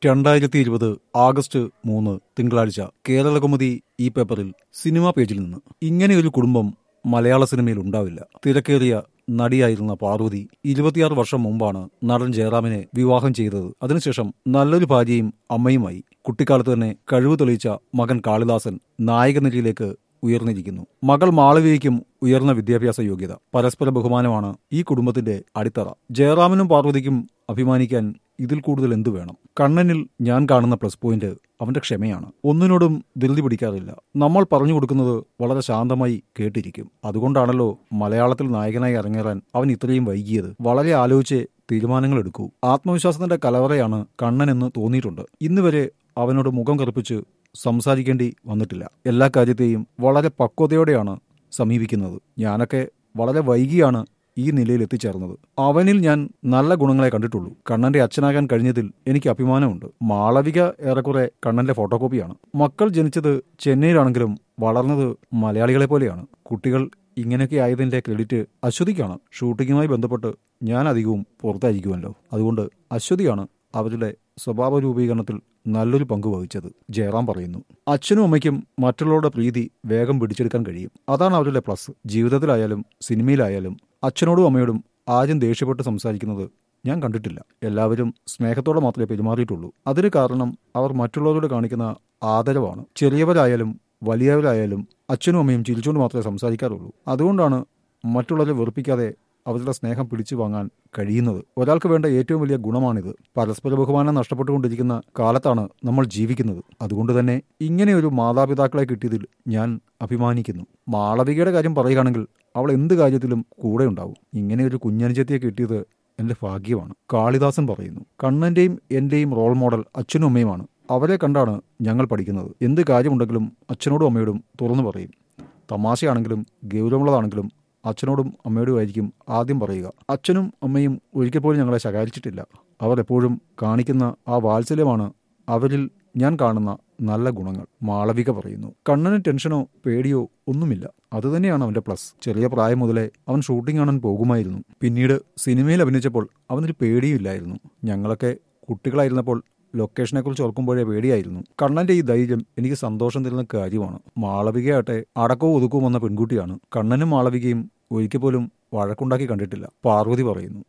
രണ്ടായിരത്തി ഇരുപത് ആഗസ്റ്റ് മൂന്ന് തിങ്കളാഴ്ച കേരളകൗമുദി ഈ പേപ്പറിൽ സിനിമാ പേജിൽ നിന്ന് ഇങ്ങനെയൊരു കുടുംബം മലയാള സിനിമയിൽ ഉണ്ടാവില്ല തിരക്കേറിയ നടിയായിരുന്ന പാർവതി ഇരുപത്തിയാറ് വർഷം മുമ്പാണ് നടൻ ജയറാമിനെ വിവാഹം ചെയ്തത് അതിനുശേഷം നല്ലൊരു ഭാര്യയും അമ്മയുമായി കുട്ടിക്കാലത്ത് തന്നെ കഴിവ് തെളിയിച്ച മകൻ കാളിദാസൻ നായക നിലയിലേക്ക് ഉയർന്നിരിക്കുന്നു മകൾ മാളവികയ്ക്കും ഉയർന്ന വിദ്യാഭ്യാസ യോഗ്യത പരസ്പര ബഹുമാനമാണ് ഈ കുടുംബത്തിന്റെ അടിത്തറ ജയറാമിനും പാർവതിക്കും അഭിമാനിക്കാൻ ഇതിൽ കൂടുതൽ എന്തു വേണം കണ്ണനിൽ ഞാൻ കാണുന്ന പ്ലസ് പോയിന്റ് അവന്റെ ക്ഷമയാണ് ഒന്നിനോടും ധൃതി പിടിക്കാറില്ല നമ്മൾ പറഞ്ഞു കൊടുക്കുന്നത് വളരെ ശാന്തമായി കേട്ടിരിക്കും അതുകൊണ്ടാണല്ലോ മലയാളത്തിൽ നായകനായി ഇറങ്ങേറാൻ അവൻ ഇത്രയും വൈകിയത് വളരെ ആലോചിച്ച് തീരുമാനങ്ങൾ എടുക്കൂ ആത്മവിശ്വാസത്തിന്റെ കലവറയാണ് കണ്ണൻ എന്ന് തോന്നിയിട്ടുണ്ട് ഇന്ന് വരെ അവനോട് മുഖം കറുപ്പിച്ച് സംസാരിക്കേണ്ടി വന്നിട്ടില്ല എല്ലാ കാര്യത്തെയും വളരെ പക്വതയോടെയാണ് സമീപിക്കുന്നത് ഞാനൊക്കെ വളരെ വൈകിയാണ് ഈ നിലയിൽ എത്തിച്ചേർന്നത് അവനിൽ ഞാൻ നല്ല ഗുണങ്ങളെ കണ്ടിട്ടുള്ളൂ കണ്ണന്റെ അച്ഛനാകാൻ കഴിഞ്ഞതിൽ എനിക്ക് അഭിമാനമുണ്ട് മാളവിക ഏറെക്കുറെ കണ്ണന്റെ ഫോട്ടോകോപ്പിയാണ് മക്കൾ ജനിച്ചത് ചെന്നൈയിലാണെങ്കിലും വളർന്നത് മലയാളികളെ പോലെയാണ് കുട്ടികൾ ഇങ്ങനെയൊക്കെ ആയതിന്റെ ക്രെഡിറ്റ് അശ്വതിക്കാണ് ഷൂട്ടിങ്ങുമായി ബന്ധപ്പെട്ട് ഞാൻ അധികവും പുറത്തായിരിക്കുമല്ലോ അതുകൊണ്ട് അശ്വതിയാണ് അവരുടെ സ്വഭാവ രൂപീകരണത്തിൽ നല്ലൊരു പങ്ക് വഹിച്ചത് ജയറാം പറയുന്നു അച്ഛനും അമ്മയ്ക്കും മറ്റുള്ളവരുടെ പ്രീതി വേഗം പിടിച്ചെടുക്കാൻ കഴിയും അതാണ് അവരുടെ പ്ലസ് ജീവിതത്തിലായാലും സിനിമയിലായാലും അച്ഛനോടും അമ്മയോടും ആരും ദേഷ്യപ്പെട്ട് സംസാരിക്കുന്നത് ഞാൻ കണ്ടിട്ടില്ല എല്ലാവരും സ്നേഹത്തോടെ മാത്രമേ പെരുമാറിയിട്ടുള്ളൂ അതിന് കാരണം അവർ മറ്റുള്ളവരോട് കാണിക്കുന്ന ആദരവാണ് ചെറിയവരായാലും വലിയവരായാലും അച്ഛനും അമ്മയും ചിരിച്ചുകൊണ്ട് മാത്രമേ സംസാരിക്കാറുള്ളൂ അതുകൊണ്ടാണ് മറ്റുള്ളവരെ വെറുപ്പിക്കാതെ അവരുടെ സ്നേഹം പിടിച്ചു വാങ്ങാൻ കഴിയുന്നത് ഒരാൾക്ക് വേണ്ട ഏറ്റവും വലിയ ഗുണമാണിത് പരസ്പര ബഹുമാനം നഷ്ടപ്പെട്ടുകൊണ്ടിരിക്കുന്ന കാലത്താണ് നമ്മൾ ജീവിക്കുന്നത് അതുകൊണ്ട് തന്നെ ഇങ്ങനെയൊരു മാതാപിതാക്കളെ കിട്ടിയതിൽ ഞാൻ അഭിമാനിക്കുന്നു മാളവികയുടെ കാര്യം പറയുകയാണെങ്കിൽ അവൾ എന്ത് കാര്യത്തിലും കൂടെ ഉണ്ടാവും ഇങ്ങനെയൊരു കുഞ്ഞനുജത്തിയെ കിട്ടിയത് എന്റെ ഭാഗ്യമാണ് കാളിദാസൻ പറയുന്നു കണ്ണന്റെയും എന്റെയും റോൾ മോഡൽ അച്ഛനും അമ്മയുമാണ് അവരെ കണ്ടാണ് ഞങ്ങൾ പഠിക്കുന്നത് എന്ത് കാര്യമുണ്ടെങ്കിലും അച്ഛനോടും അമ്മയോടും തുറന്നു പറയും തമാശയാണെങ്കിലും ഗൗരവമുള്ളതാണെങ്കിലും അച്ഛനോടും അമ്മയോടും ആയിരിക്കും ആദ്യം പറയുക അച്ഛനും അമ്മയും ഒരിക്കൽ പോലും ഞങ്ങളെ ശകാരിച്ചിട്ടില്ല അവർ എപ്പോഴും കാണിക്കുന്ന ആ വാത്സല്യമാണ് അവരിൽ ഞാൻ കാണുന്ന നല്ല ഗുണങ്ങൾ മാളവിക പറയുന്നു കണ്ണന് ടെൻഷനോ പേടിയോ ഒന്നുമില്ല അതുതന്നെയാണ് അവന്റെ പ്ലസ് ചെറിയ പ്രായം മുതലേ അവൻ ഷൂട്ടിംഗ് കാണാൻ പോകുമായിരുന്നു പിന്നീട് സിനിമയിൽ അഭിനയിച്ചപ്പോൾ അവനൊരു പേടിയില്ലായിരുന്നു ഞങ്ങളൊക്കെ കുട്ടികളായിരുന്നപ്പോൾ ലൊക്കേഷനെക്കുറിച്ച് ഓർക്കുമ്പോഴേ പേടിയായിരുന്നു കണ്ണന്റെ ഈ ധൈര്യം എനിക്ക് സന്തോഷം തരുന്ന കാര്യമാണ് മാളവികയാട്ടെ അടക്കവും ഒതുക്കവും വന്ന പെൺകുട്ടിയാണ് കണ്ണനും മാളവികയും ഒരിക്കൽ പോലും വഴക്കുണ്ടാക്കി കണ്ടിട്ടില്ല പാർവതി പറയുന്നു